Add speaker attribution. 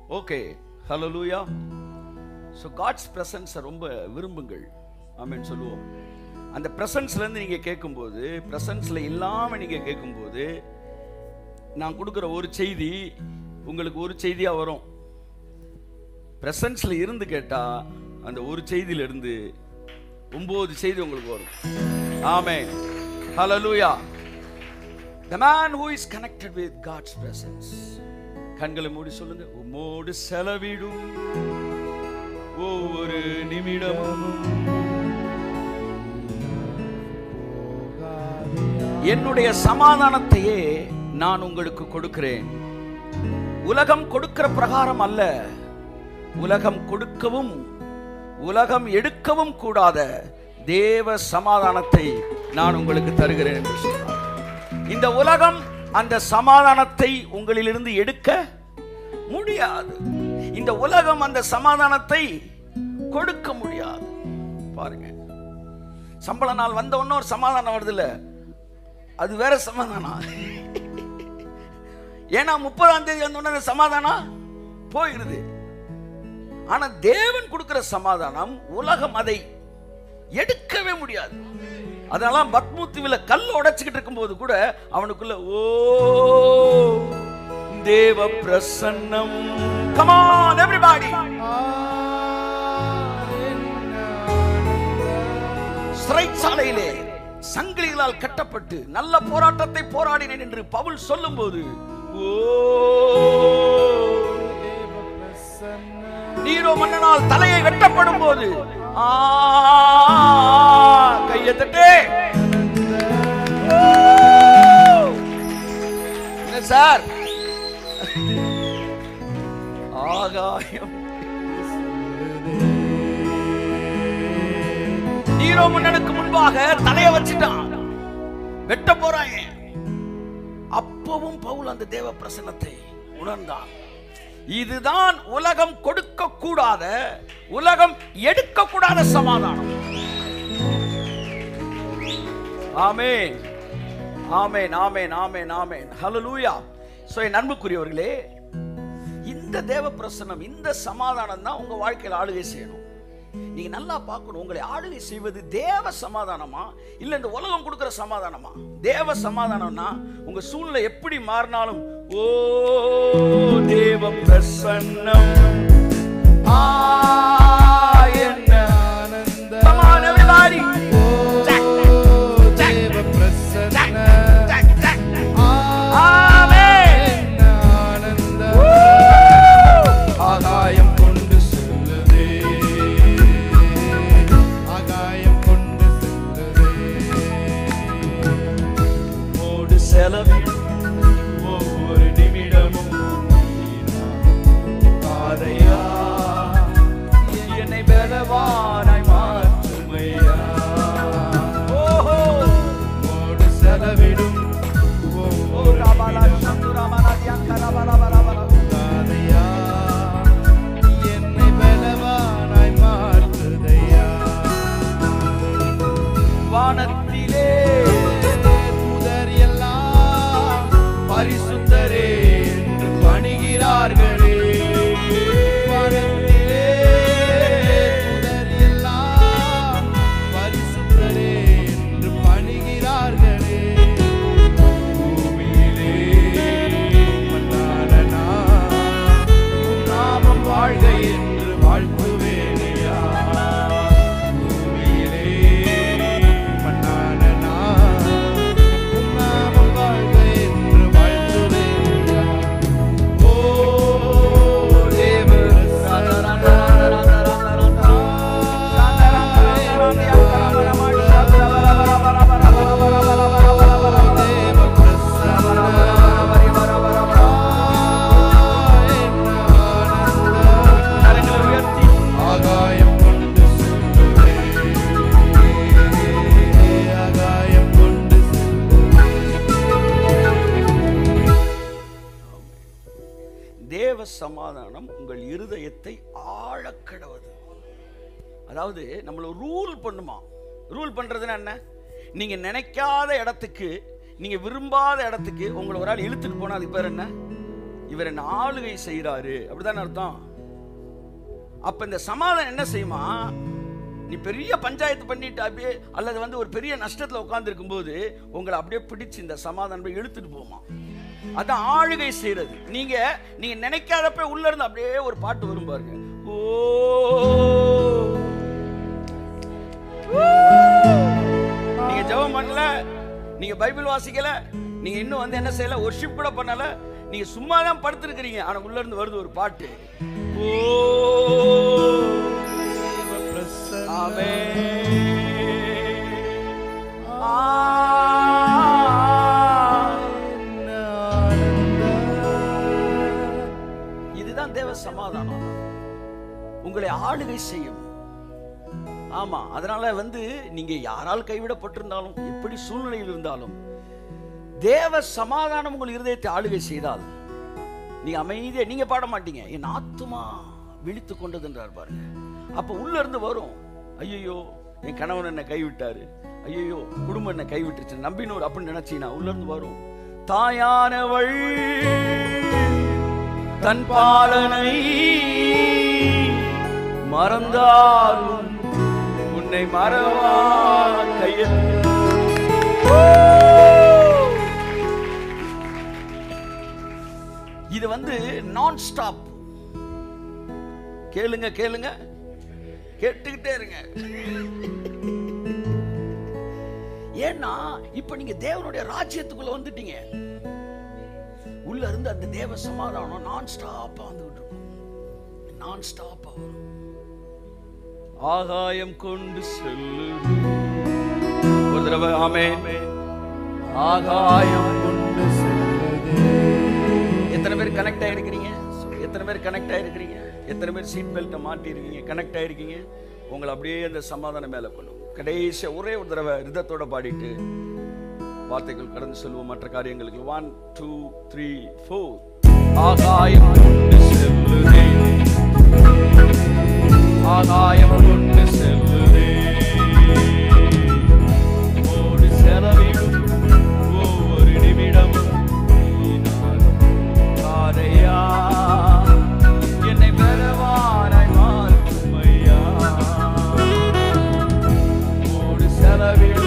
Speaker 1: Okay hallelujah so God's ப்ரெசன்ஸை ரொம்ப விரும்புங்கள் ஆமென் சொல்லுவோம் அந்த ப்ரெசன்ஸ்லேருந்து நீங்கள் கேட்கும்போது ப்ரெசன்ஸில் இல்லாமல் நீங்கள் கேட்கும்போது நான் கொடுக்குற ஒரு செய்தி உங்களுக்கு ஒரு செய்தியாக வரும் ப்ரெசன்ஸில் இருந்து கேட்டால் அந்த ஒரு செய்தியிலிருந்து ஒம்பது செய்தி உங்களுக்கு வரும் ஆமென் ஹalleluya the man who is connected with god's presence கண்களை மூடி சொல்லுங்க உம்மோடு செலவிடும் ஒவ்வொரு நிமிடமும் என்னுடைய சமாதானத்தையே நான் உங்களுக்கு கொடுக்கிறேன் உலகம் கொடுக்கிற பிரகாரம் அல்ல உலகம் கொடுக்கவும் உலகம் எடுக்கவும் கூடாத தேவ சமாதானத்தை நான் உங்களுக்கு தருகிறேன் என்று சொன்னார் இந்த உலகம் அந்த சமாதானத்தை உங்களிலிருந்து எடுக்க முடியாது இந்த உலகம் அந்த சமாதானத்தை கொடுக்க முடியாது பாருங்க சம்பள நாள் வந்த உடனே ஒரு சமாதானம் வருது இல்ல அது வேற சமாதானம் ஏன்னா முப்பதாம் தேதி வந்த உடனே அந்த சமாதானம் போயிடுது ஆனா தேவன் கொடுக்கிற சமாதானம் உலகம் அதை எடுக்கவே முடியாது அதெல்லாம் பத்மூத்துவில கல் உடைச்சுக்கிட்டு இருக்கும்போது கூட அவனுக்குள்ள ஓ தேவ பிரசன்னம் கமான் எவ்ரிபாடி சிறைச்சாலையிலே சங்கிலிகளால் கட்டப்பட்டு நல்ல போராட்டத்தை போராடினேன் என்று பவுல் சொல்லும்போது ஓ நீரோ மன்னனால் தலையை வெட்டப்படும் போது ஆ, கையை தட்டு ஓ! என்ன சார் ஆகாயம் நீரோ மன்னனுக்கு முன்பாக தலையை வச்சுட்டான் வெட்ட போறாங்க அப்பவும் பவுல் அந்த தேவ பிரசன்னத்தை உணர்ந்தான் இதுதான் உலகம் கொடுக்க கூடாத உலகம் எடுக்க கூடாத சமாதானம் ஆமென் ஆமென் ஆமென் ஆமென் ஆமென் ஹalleluya சோ என் அன்புக்குரியவர்களே இந்த தேவ பிரசன்னம் இந்த சமாதானம் தான் உங்க வாழ்க்கையில் ஆளுகை செய்யணும் நீங்க நல்லா பார்க்கணும் உங்களை ஆளுகை செய்வது தேவ சமாதானமா இல்ல இந்த உலகம் கொடுக்கிற சமாதானமா தேவ சமாதானம்னா உங்க சூழ்நிலை எப்படி மாறினாலும் ஓ தேவ பிரசன்னம் ஆ, என்ன Come on, everybody. Jack, Jack, Jack, Jack, Jack. Amen.
Speaker 2: ஆகாயம் கொண்டு செல்லுதே ஆகாயம் கொண்டு செல்லுதே
Speaker 1: ஓடு செலவிடும் ஒவ்வொரு நிமிடமும் பாதையா என்னை பலவானாய் மாற்றுமையா ஓஹோ
Speaker 2: ஓடு செலவிடும்
Speaker 1: ஓ
Speaker 2: ஒவ்வொரு
Speaker 1: ராமலா சந்து ராமலா தியாங்க ராமலா ராமலா
Speaker 2: தாதையா என்னை பலவானாய் மாற்றுதையா
Speaker 1: வானத்திலே
Speaker 2: தூதர் எல்லாம் பரிசுத்தரே என்று பணிகிறார்களே வானத்திலே தூதர் எல்லாம் பரிசுத்தரே என்று பணிகிறார்களே பூமியிலே மன்னான நான் உம் நாமம் வாழ்க என்று வாழ்த்துவேனையா பூமியிலே மன்னான நான் உம் நாமம் வாழ்க என்று வாழ்த்துவேனையா ஓ தேவ
Speaker 1: கரங்களை உயர்த்தி
Speaker 2: ஆகாயம் கொண்டு செல்லுவே ஆகாயம் கொண்டு
Speaker 1: தேவ சமாதானம் உங்கள் இருதயத்தை ஆழக்கடவது அதாவது நம்மள ரூல் பண்ணுமா ரூல் பண்றதுன்னா என்ன நீங்க நினைக்காத இடத்துக்கு நீங்க விரும்பாத இடத்துக்கு உங்களை ஒரு ஆள் இழுத்துட்டு போனா அதுக்கு பேர் என்ன இவர் என்ன ஆளுகை செய்கிறாரு அப்படிதானே அர்த்தம் அப்ப இந்த சமாதானம் என்ன செய்யுமா நீ பெரிய பஞ்சாயத்து பண்ணிட்டு அப்படியே அல்லது வந்து ஒரு பெரிய நஷ்டத்துல உட்கார்ந்து இருக்கும்போது உங்களை அப்படியே பிடிச்சு இந்த சமாதானம் போய் இழுத்துட்டு போமா அதான் ஆளுகை செய்யறது நீங்க நீங்க நினைக்காதப்ப உள்ள இருந்து அப்படியே ஒரு பாட்டு வரும் பாருங்க ஓ நீங்க ஜெபம் பண்ணல நீங்க பைபிள் வாசிக்கல நீங்க இன்னும் வந்து என்ன செய்யல ஒர்ஷிப் கூட பண்ணல நீங்க சும்மா தான் படுத்திருக்கிறீங்க ஆனா உள்ள இருந்து வருது ஒரு பாட்டு ஓ இதுதான் தேவ சமாதானம் உங்களை ஆளுகை செய்யும் ஆமா அதனால வந்து நீங்க யாரால் கைவிடப்பட்டிருந்தாலும் எப்படி சூழ்நிலையில் இருந்தாலும் தேவ சமாதானம் உங்கள் இருதயத்தை ஆளுகை செய்தால் நீங்க அமைதியா நீங்க பாட மாட்டீங்க என் ஆத்துமா விழித்து கொண்டதுன்றார் பாருங்க அப்ப உள்ள இருந்து வரும் ஐயோ என் கணவன் என்ன கைவிட்டாரு ஐயோ குடும்பம் என்ன கைவிட்டுருச்சு நம்பினோர் அப்படின்னு நினைச்சீங்கன்னா உள்ள இருந்து வரும் தாயானவள் தன் பாலனை மறந்தாலும் உன்னை மறவா கையில் இது வந்து நான் ஸ்டாப் கேளுங்க கேளுங்க கேட்டுக்கிட்டே இருங்க ஏன்னா இப்ப நீங்க தேவனுடைய ராஜ்யத்துக்குள்ள வந்துட்டீங்க உள்ள இருந்து அந்த தேவ சமாதானம் நான் ஸ்டாப்பா வந்துகிட்டு இருக்கும் நான் ஸ்டாப்பா வரும் ஆகாயம் கொண்டு செல்லுது ஒரு தடவை ஆமே ஆகாயம்
Speaker 2: கொண்டு செல்லுதே
Speaker 1: எத்தனை பேர் கனெக்ட் ஆயிருக்கிறீங்க எத்தனை பேர் கனெக்ட் ஆயிருக்கிறீங்க எத்தனை பேர் சீட் பெல்ட்டை மாட்டிருக்கீங்க கனெக்ட் ஆயிருக்கீங்க உங்களை அப்படியே அந்த சமாதானம் மேலே கொள்ளும் கடைசியா ஒரே ஒரு தடவை ரிதத்தோட பாடிட்டு வார்த்தைகள் கடந்து செல்வோம் மற்ற காரியங்களுக்கு ஒன் டூ த்ரீ ஃபோர் ஆகாயம் கொண்டு செல்லுதே ஆகாயம் கொண்டு செல்லுதே ஒரு செலவிடும் ஒவ்வொரு நிமிடமும் நீனாலும் காரையா என்னை பெறவானாய் மாற்றும் ஐயா ஒரு செலவிடும்